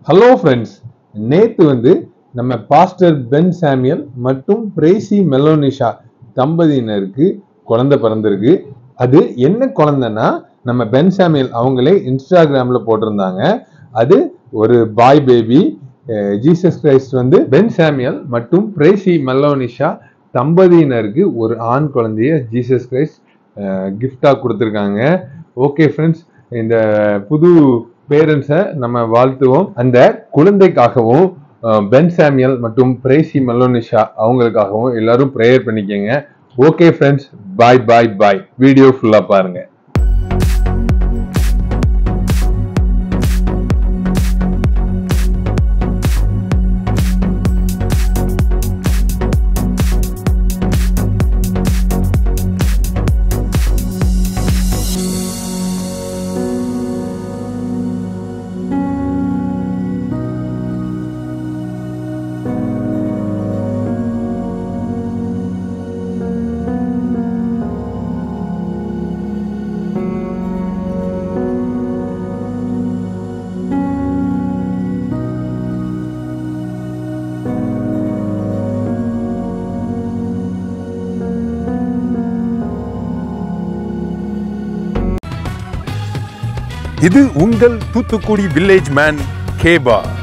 hello friends நேத்து வந்து நம்ம பாஸ்டர் பென் சாமியல் மற்றும் பிரேசி மெலோனிஷா தம்பதியினருக்கு குழந்தை பிறந்திருக்கு அது என்ன குழந்தைன்னா நம்ம பென் சாமியல் அவங்களே இன்ஸ்டாகிராம்ல போட்டிருந்தாங்க அது ஒரு பாய் பேபி ஜீசஸ் கிரைஸ்ட் வந்து பென் சாமியல் மற்றும் பிரேசி மெலோனிஷா தம்பதியினருக்கு ஒரு ஆண் குழந்தைய ஜீசஸ் கிரைஸ்ட் கிஃப்டாக கொடுத்துருக்காங்க ஓகே ஃப்ரெண்ட்ஸ் இந்த புது பேரண்ட்ஸை நம்ம வாழ்த்துவோம் அந்த குழந்தைக்காகவும் அஹ், பென் சாமியல் மற்றும் பிரேசி மெலோனிஷா அவங்களுக்காகவும் எல்லாரும் ப்ரேயர் பண்ணிக்கங்க okay friends bye bye bye video ஃபுல்லாக பாருங்க இது உங்கள் தூத்துக்குடி வில்லேஜ் மேன் கேபா